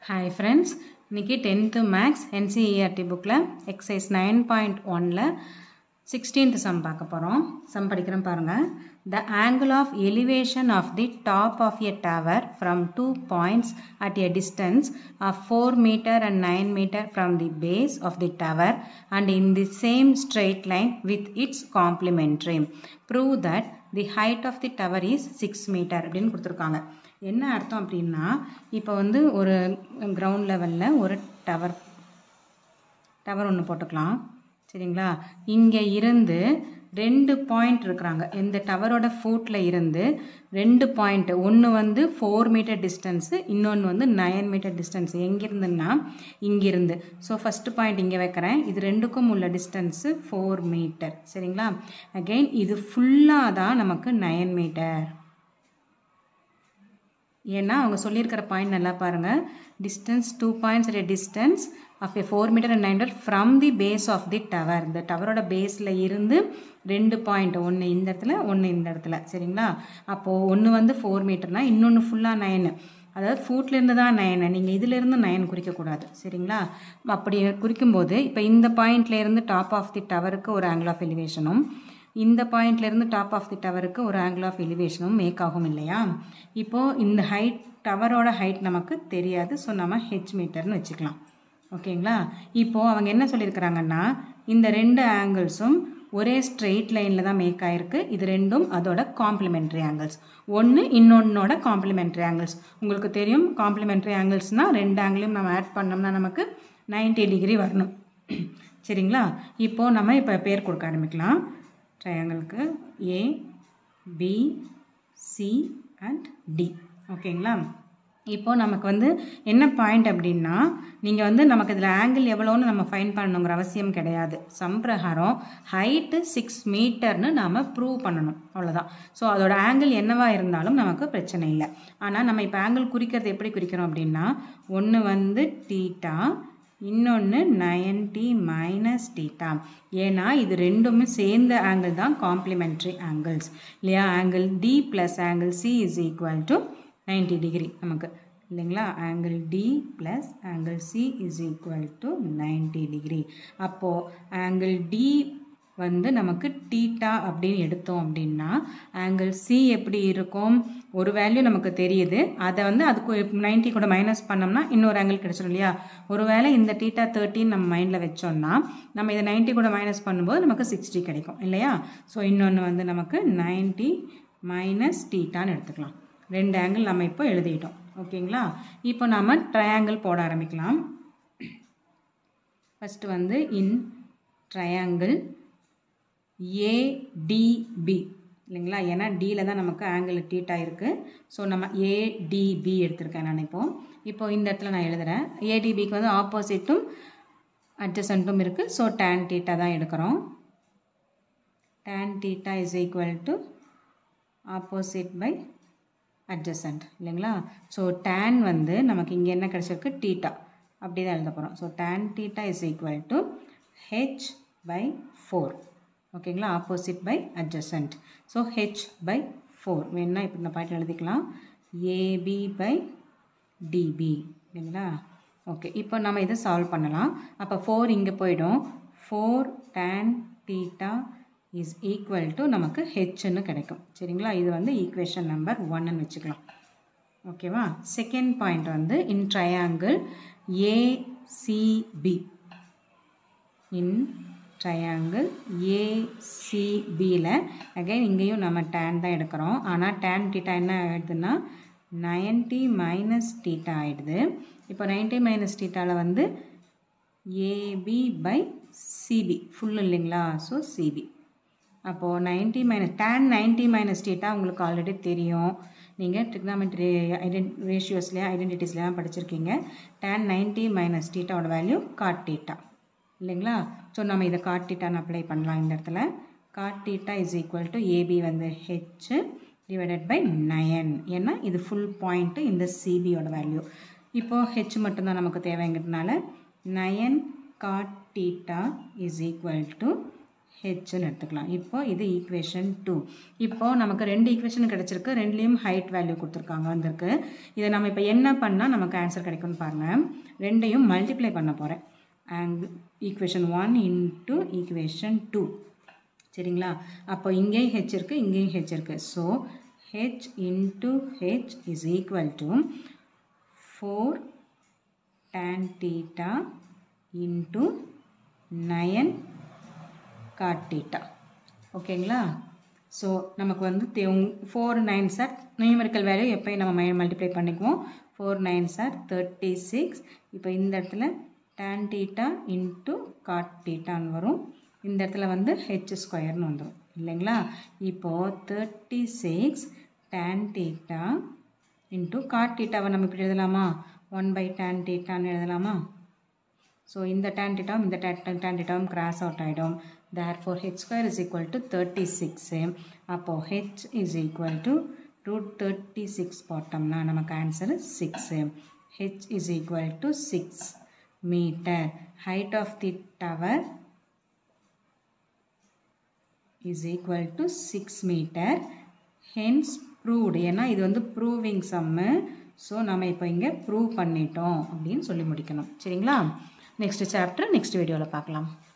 hi friends இன்னைக்கு tenth maths NCERT புக்கில் exercise nine point ஒனில் சிக்ஸ்டீன்த் சம் பார்க்க போகிறோம் சம் படிக்கிறேன் பாருங்கள் the angle of elevation of the top of a tower from two points at a distance of four metre and nine metre from the base of the tower and in the same straight line with its complementary prove that the height of the tower is six metre அப்படின்னு கொடுத்துருக்காங்க என்ன அர்த்தம் அப்படின்னா இப்போ வந்து ஒரு ground லெவலில் ஒரு டவர் டவர் ஒன்று போட்டுக்கலாம் சரிங்களா இங்கே இருந்து ரெண்டு பாயிண்ட் இருக்கிறாங்க இந்த டவரோட ஃபூட்டில் இருந்து ரெண்டு பாயிண்ட் ஒன்று வந்து ஃபோர் மீட்டர் டிஸ்டன்ஸு இன்னொன்று வந்து நயன் மீட்டர் டிஸ்டன்ஸ் எங்கேருந்துன்னா இங்கிருந்து ஸோ ஃபஸ்ட்டு பாயிண்ட் இங்கே வைக்கிறேன் இது ரெண்டுக்கும் உள்ள டிஸ்டன்ஸு ஃபோர் மீட்டர் சரிங்களா அகெயின் இது ஃபுல்லாக தான் நமக்கு நயன் மீட்டர் ஏன்னா அவங்க சொல்லியிருக்கிற பாயிண்ட் நல்லா பாருங்கள் distance two points at distance of a four metre and nine metre from the base of the tower இந்த டவரோட பேஸில் இருந்து ரெண்டு பாயிண்ட் ஒன்று இந்த இடத்துல ஒன்று இந்த இடத்துல சரிங்களா அப்போது ஒன்று வந்து ஃபோர் மீட்டர்னால் இன்னொன்று ஃபுல்லாக நைனு அதாவது ஃபூட்லேருந்து தான் நயனை நீங்கள் இதிலேருந்து நயன் குறிக்கக்கூடாது சரிங்களா அப்படி குறிக்கும்போது இப்போ இந்த பாயிண்ட்லேருந்து டாப் ஆஃப் தி டவருக்கு ஒரு ஆங்கிள் ஆஃப் எலிவேஷனும் இந்த பாயிண்ட்லேருந்து டாப் ஆஃப் தி டவருக்கு ஒரு ஆங்கிள் ஆஃப் எலிவேஷனும் மேக் ஆகும் இல்லையா இப்போது இந்த ஹைட் டவரோட ஹைட் நமக்கு தெரியாது ஸோ நம்ம ஹெச் மீட்டர்னு வச்சுக்கலாம் ஓகேங்களா இப்போது அவங்க என்ன சொல்லியிருக்கிறாங்கன்னா இந்த ரெண்டு ஆங்கிள்ஸும் ஒரே ஸ்ட்ரெயிட் லைனில் தான் மேக் ஆகிருக்கு இது ரெண்டும் அதோட காம்ப்ளிமெண்ட்ரி ஆங்கிள்ஸ் ஒன்று இன்னொன்னோட காம்ப்ளிமெண்ட்ரி ஆங்கிள்ஸ் உங்களுக்கு தெரியும் காம்ப்ளிமெண்ட்ரி ஆங்கிள்ஸ்னால் ரெண்டு ஆங்கிளையும் நம்ம ஆட் பண்ணோம்னா நமக்கு நைன்டி டிகிரி வரணும் சரிங்களா இப்போது நம்ம இப்போ பேர் கொடுக்க ஆரம்பிக்கலாம் ட்ரையாங்கிளுக்கு A B C and D ஓகேங்களா இப்போது நமக்கு வந்து என்ன பாயிண்ட் அப்படின்னா நீங்கள் வந்து நமக்கு இதில் ஆங்கிள் எவ்வளோன்னு நம்ம ஃபைன் பண்ணணுங்கிற அவசியம் கிடையாது சம்பிரகாரம் ஹைட்டு சிக்ஸ் மீட்டர்னு நாம் ப்ரூவ் பண்ணணும் அவ்வளோதான் ஸோ அதோட ஆங்கிள் என்னவா இருந்தாலும் நமக்கு பிரச்சனை இல்லை ஆனால் நம்ம இப்போ ஆங்கிள் குறிக்கிறது எப்படி குறிக்கிறோம் அப்படின்னா ஒன்று வந்து டீட்டா இன்னொன்று நயன்டி மைனஸ் டீட்டா ஏன்னா இது ரெண்டுமே சேர்ந்த ஆங்கிள் தான் காம்ப்ளிமெண்ட்ரி ஆங்கிள்ஸ் இல்லையா angle D plus angle C is equal to ninety degree நமக்கு இல்லைங்களா angle D plus angle C is equal to ninety degree அப்போது ஆங்கிள் டி வந்து நமக்கு டீட்டா அப்படின்னு எடுத்தோம் அப்படின்னா ஆங்கிள் சி எப்படி இருக்கும் ஒரு வேல்யூ நமக்கு தெரியுது அதை வந்து அதுக்கு நைன்ட்டி கூட மைனஸ் பண்ணோம்னா இன்னொரு ஆங்கிள் கிடச்சிடும் இல்லையா ஒருவேளை இந்த டீட்டா தேர்ட்டின் நம்ம மைண்டில் வச்சோம்னா நம்ம இதை நைன்ட்டி கூட மைனஸ் பண்ணும்போது நமக்கு சிக்ஸ்டி கிடைக்கும் இல்லையா ஸோ இன்னொன்று வந்து நமக்கு நைன்ட்டி மைனஸ் டீட்டான்னு எடுத்துக்கலாம் ரெண்டு ஆங்கிள் நம்ம இப்போ எழுதிட்டோம் ஓகேங்களா இப்போ நம்ம ட்ரையாங்கிள் போட ஆரம்பிக்கலாம் ஃபஸ்ட்டு வந்து இன் ட்ரையாங்கிள் ஏடிபி இல்லைங்களா ஏன்னா டியில் தான் நமக்கு ஆங்கிள் டீட்டா இருக்குது ஸோ நம்ம ஏடிபி எடுத்திருக்கேன் நான் இப்போது இப்போ இந்த இடத்துல நான் எழுதுகிறேன் ஏடிபிக்கு வந்து ஆப்போசிட்டும் அட்ஜசண்ட்டும் இருக்குது ஸோ டேன் டீட்டா தான் எடுக்கிறோம் tan theta is equal to opposite by adjacent இல்லைங்களா ஸோ டேன் வந்து நமக்கு இங்கே என்ன கிடச்சிருக்கு டீட்டா அப்படி தான் எழுத போகிறோம் so tan theta is equal to H by four ஓகேங்களா opposite by adjacent so H by four வேணுன்னா இப்போ இந்த பாயிண்ட் எழுதிக்கலாம் ஏபி பை டிபி இல்லைங்களா ஓகே இப்போ நம்ம இதை சால்வ் பண்ணலாம் அப்போ ஃபோர் இங்கே போயிடும் four tan theta is equal to நமக்கு ஹெச்னு கிடைக்கும் சரிங்களா இது வந்து ஈக்குவேஷன் நம்பர் ஒன்னு வச்சுக்கலாம் ஓகேவா செகண்ட் பாயிண்ட் வந்து in triangle ACB in triangle ஏசிபியில் அகைன் இங்கேயும் நம்ம டேன் தான் எடுக்கிறோம் ஆனால் டேன் டீட்டா என்ன ஆகிடுதுன்னா நைன்டி மைனஸ் டீட்டா ஆகிடுது இப்போ நைன்டி மைனஸ் டீட்டாவில் வந்து ஏபி பை சிபி ஃபுல் இல்லைங்களா ஸோ சிபி அப்போது ninety minus tan ninety minus theta உங்களுக்கு ஆல்ரெடி தெரியும் நீங்கள் ட்ரிக்னாமெட்ரி ஐடென்ட் ரேஷியோஸ்லேயே ஐடென்டிட்டிஸ்லாம் படிச்சிருக்கீங்க டேன் நைன்ட்டி மைனஸ் டீட்டாவோட வேல்யூ காட் டீட்டா இல்லைங்களா ஸோ நம்ம இதை காட் டீட்டான்னு அப்ளை பண்ணலாம் இந்த இடத்துல cot theta is equal to AB வந்து ஹெச் டிவைடட் பை நயன் ஏன்னா இது ஃபுல் பாயிண்ட்டு இந்த சிபியோட வேல்யூ இப்போது ஹெச் மட்டும்தான் நமக்கு தேவைங்கிறதுனால nine cot theta is equal to ஹெச்னு எடுத்துக்கலாம் இப்போ இது ஈக்குவேஷன் டூ இப்போ நமக்கு ரெண்டு ஈக்குவேஷன் கிடச்சிருக்கு ரெண்டுலேயும் ஹைட் வேல்யூ கொடுத்துருக்காங்க வந்திருக்கு இதை நம்ம இப்போ என்ன பண்ணால் நமக்கு ஆன்சர் கிடைக்கும்னு பாருங்கள் ரெண்டையும் மல்டிப்ளை பண்ண போகிறேன் angle equation one into equation two சரிங்களா அப்போ இங்கேயும் ஹெச் இருக்குது இங்கேயும் ஹெச் இருக்குது so H into H is equal to four tan theta into nine cot theta ஓகேங்களா ஸோ நமக்கு வந்து தே ஃபோர் நைன் சார் நியூமரிக்கல் வேல்யூ எப்போயும் நம்ம மை மல்டிப்ளை பண்ணிக்குவோம் ஃபோர் நைன் சார் தேர்ட்டி சிக்ஸ் இப்போ இந்த இடத்துல டேன் டீட்டா இன்ட்டு காட் டீட்டான்னு வரும் இந்த இடத்துல வந்து ஹெச் ஸ்கொயர்னு வந்துடும் இல்லைங்களா இப்போது thirty six tan theta into cot டீட்டாவை நம்ம இப்படி எழுதலாமா ஒன் பை டேன் டீட்டான்னு எழுதலாமா ஸோ இந்த டேன் டீட்டாவும் இந்த டேன் டேன் டீட்டாவும் கிராஸ் அவுட் ஆகிடும் therefore H square is equal to thirty six அப்போது H is equal to root thirty six போட்டோம்னா நமக்கு answer six H is equal to six metre height of the tower is equal to six metre hence proved ஏன்னா இது வந்து proving சம்மு so நம்ம இப்போ இங்கே prove பண்ணிட்டோம் அப்படின்னு சொல்லி முடிக்கணும் சரிங்களா நெக்ஸ்ட் சாப்டர் நெக்ஸ்ட் வீடியோவில் பார்க்கலாம்